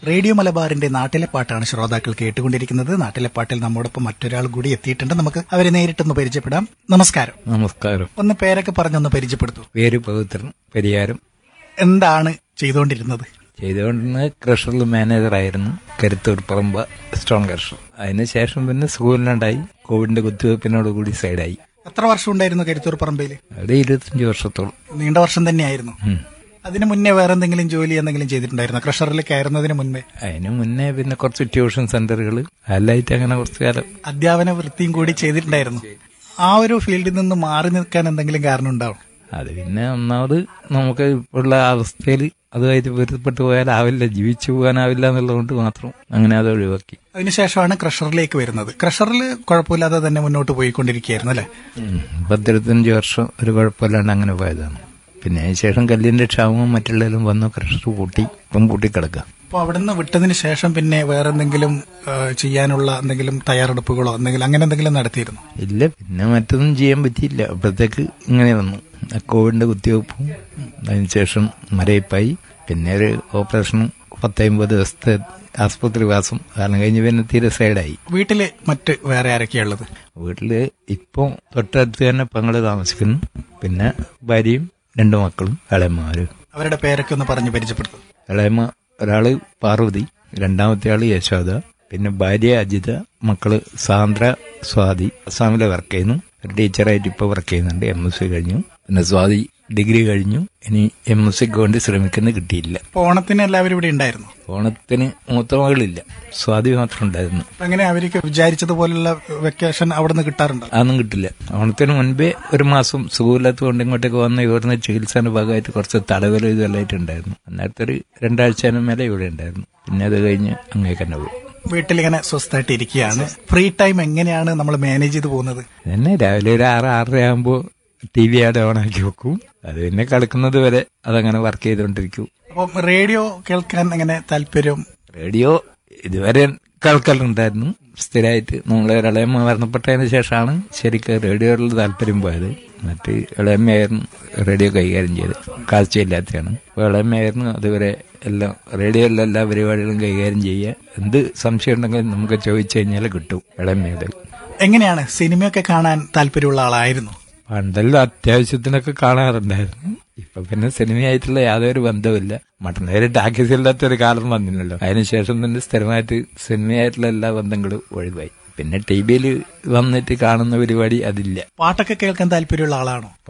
Radio മലബാറിന്റെ നാട്ടിലെ പാട്ടാണ് ശ്രോതാക്കൾ കേട്ടുകൊണ്ടിരിക്കുന്നത് നാട്ടിലെ പാട്ടിൽ നമ്മോടൊപ്പം മറ്റൊരാൾ കൂടി എത്തിയിട്ടുണ്ട് നമുക്ക് അവരെ നേരിട്ടൊന്ന് പരിചയപ്പെടാം നമസ്കാരം നമസ്കാരം ഒന്ന് പേരൊക്കെ പറഞ്ഞൊന്ന് പരിചയപ്പെടുത്തു പേര് പവിത്രൻ പരിയാരം എന്താണ് ചെയ്തുകൊണ്ടിരുന്നത് ചെയ്തുകൊണ്ടിരുന്ന ക്രഷറിൽ മാനേജറായിരുന്നു കരുത്തൂർ പറമ്പ സ്റ്റോൺ ക്രഷർ അതിനുശേഷം പിന്നെ സ്കൂളിലുണ്ടായി കോവിഡിന്റെ കുത്തിവയ്പ്പിനോട് കൂടി സൈഡായി എത്ര വർഷം ഉണ്ടായിരുന്നു കരുത്തൂർ പറമ്പയിൽ അവിടെ ഇരുപത്തഞ്ച് വർഷത്തോളം നീണ്ട വർഷം തന്നെയായിരുന്നു ഉം. അതിന് മുന്നേ വേറെ എന്തെങ്കിലും ജോലി എന്തെങ്കിലും ചെയ്തിട്ടുണ്ടായിരുന്നു ക്രഷറിൽ കയറുന്നതിന് മുൻപേ അതിന് മുന്നേ പിന്നെ കുറച്ച് ട്യൂഷൻ സെന്ററുകൾ അല്ലായിട്ട് അങ്ങനെ കുറച്ച് കാലം അധ്യാപന വൃത്തിയും കൂടി ചെയ്തിട്ടുണ്ടായിരുന്നു ആ ഒരു ഫീൽഡിൽ നിന്ന് മാറി നിൽക്കാൻ എന്തെങ്കിലും കാരണം ഉണ്ടാവും അത് പിന്നെ ഒന്നാമത് നമുക്ക് ഉള്ള അവസ്ഥയിൽ അതുമായിട്ട് പൊരുത്തപ്പെട്ടു പോയാലാവില്ല ജീവിച്ചു പോകാനാവില്ല എന്നുള്ളതുകൊണ്ട് മാത്രം അങ്ങനെ അത് ഒഴിവാക്കി അതിനുശേഷമാണ് ക്രഷറിലേക്ക് വരുന്നത് ക്രഷറിൽ കുഴപ്പമില്ലാതെ തന്നെ മുന്നോട്ട് പോയിക്കൊണ്ടിരിക്കുകയായിരുന്നു അല്ലെ ഉം. പത്തിരുപത്തഞ്ച് വർഷം ഒരു കുഴപ്പമില്ലാണ്ട് അങ്ങനെ പോയതാണ് പിന്നെ അതിന് ശേഷം കല്ലിന്റെ ക്ഷാമവും മറ്റുള്ളതിലും വന്നു ക്രഷർ പൂട്ടി ഇപ്പം പൂട്ടിക്കിടക്കുക അപ്പോൾ അവിടുന്ന് വിട്ടതിന് ശേഷം പിന്നെ വേറെ എന്തെങ്കിലും ആ, ചെയ്യാനുള്ള എന്തെങ്കിലും തയ്യാറെടുപ്പുകളോ എന്തെങ്കിലും അങ്ങനെ എന്തെങ്കിലും നടത്തിയിരുന്നു ഇല്ല പിന്നെ മറ്റൊന്നും ചെയ്യാൻ പറ്റിയില്ല അപ്പോഴത്തേക്ക് ഇങ്ങനെ വന്നു ആ കോവിഡിന്റെ കുത്തിവയ്പ്പും അതിനുശേഷം മരയിപ്പായി പിന്നെ ഒരു ഓപ്പറേഷനും പത്തമ്പത് ദിവസത്തെ ആസ്പത്രി വാസം കാരണം കഴിഞ്ഞ് പിന്നെ തീരെ സൈഡായി വീട്ടില് മറ്റ് വേറെ ആരൊക്കെയുള്ളത് വീട്ടില് ഇപ്പൊ തൊട്ടടുത്ത് തന്നെ പെങ്ങള് താമസിക്കുന്നു പിന്നെ ഭാര്യയും രണ്ടു മക്കളും ഇളയമ്മമാരും അവരുടെ പേരൊക്കെ ഒന്ന് പറഞ്ഞ് പരിചയപ്പെടുത്തും ഇളയമ്മ ഒരാള് പാർവതി രണ്ടാമത്തെ ആള് യശോദ പിന്നെ ഭാര്യ അജിത മക്കള് സാന്ദ്ര സ്വാതി അസാമിലെ വർക്ക് ചെയ്യുന്നു ഒരു ടീച്ചറായിട്ട് ഇപ്പൊ വർക്ക് ചെയ്യുന്നുണ്ട് എം എസ് സി കഴിഞ്ഞു പിന്നെ സ്വാതി ഡിഗ്രി കഴിഞ്ഞു ഇനി എം എസ് സിക്ക് വേണ്ടി ശ്രമിക്കുന്ന കിട്ടിയില്ല അപ്പോൾ ഓണത്തിന് എല്ലാവരും ഇവിടെ ഉണ്ടായിരുന്നു ഓണത്തിന് മൂത്ത മകളില്ല സ്വാതി മാത്രം ഉണ്ടായിരുന്നു അപ്പൊ എങ്ങനെ അവർക്ക് വിചാരിച്ചതുപോലുള്ള വെക്കേഷൻ അവിടെ നിന്ന് കിട്ടാറുണ്ടോ അതൊന്നും കിട്ടില്ല ഓണത്തിന് മുൻപേ ഒരു മാസം സുഖമില്ലാത്തത് കൊണ്ട് ഇങ്ങോട്ടേക്ക് വന്ന് ഇവിടുന്ന് ചികിത്സയുടെ ഭാഗമായിട്ട് കുറച്ച് തടവലും ഇതെല്ലായിട്ടുണ്ടായിരുന്നു അന്നേരത്തെ ഒരു രണ്ടാഴ്ചന് മേലെ ഇവിടെ ഉണ്ടായിരുന്നു പിന്നെ അത് കഴിഞ്ഞ് അങ്ങേക്ക് തന്നെ പോയി വീട്ടിലിങ്ങനെ സ്വസ്ഥമായിട്ട് ഇരിക്കുകയാണ് ഫ്രീ ടൈം എങ്ങനെയാണ് നമ്മൾ മാനേജ് ചെയ്ത് പോകുന്നത് തന്നെ രാവിലെ ഒരു ആറ് ആറര ആകുമ്പോൾ ടി വി അവിടെ ഓണാക്കി വെക്കും അത് പിന്നെ കളിക്കുന്നത് വരെ അതങ്ങനെ വർക്ക് ചെയ്തുകൊണ്ടിരിക്കും അപ്പം റേഡിയോ കേൾക്കാൻ എങ്ങനെ താല്പര്യം റേഡിയോ ഇതുവരെ കേൾക്കലുണ്ടായിരുന്നു സ്ഥിരമായിട്ട് നമ്മളെ ഇളയമ്മ മരണപ്പെട്ടതിന് ശേഷമാണ് ശരിക്കും റേഡിയോയിൽ താല്പര്യം പോയത് മറ്റ് ഇളയമ്മയായിരുന്നു റേഡിയോ കൈകാര്യം ചെയ്ത് കാഴ്ചയില്ലാത്തതാണ് അപ്പോൾ ഇളയമ്മയായിരുന്നു അതുവരെ എല്ലാം റേഡിയോയിലെ എല്ലാ പരിപാടികളും കൈകാര്യം ചെയ്യുക എന്ത് സംശയം ഉണ്ടെങ്കിലും നമുക്ക് ചോദിച്ചു കഴിഞ്ഞാൽ കിട്ടും ഇളയമ്മയുടെ എങ്ങനെയാണ് സിനിമയൊക്കെ കാണാൻ താല്പര്യമുള്ള ആളായിരുന്നു പണ്ടെല്ലാം അത്യാവശ്യത്തിനൊക്കെ കാണാറുണ്ടായിരുന്നു ഇപ്പൊ പിന്നെ സിനിമയായിട്ടുള്ള യാതൊരു ബന്ധവുമില്ല മട്ടന്നേര് ടാക്കീസ് ഇല്ലാത്ത ഒരു കാലം വന്നില്ലല്ലോ അതിനുശേഷം തന്നെ സ്ഥിരമായിട്ട് സിനിമയായിട്ടുള്ള എല്ലാ ബന്ധങ്ങളും ഒഴിവായി പിന്നെ ടി വിയിൽ വന്നിട്ട് കാണുന്ന പരിപാടി അതില്ല പാട്ടൊക്കെ കേൾക്കാൻ താല്പര്യമുള്ള ആളാണോ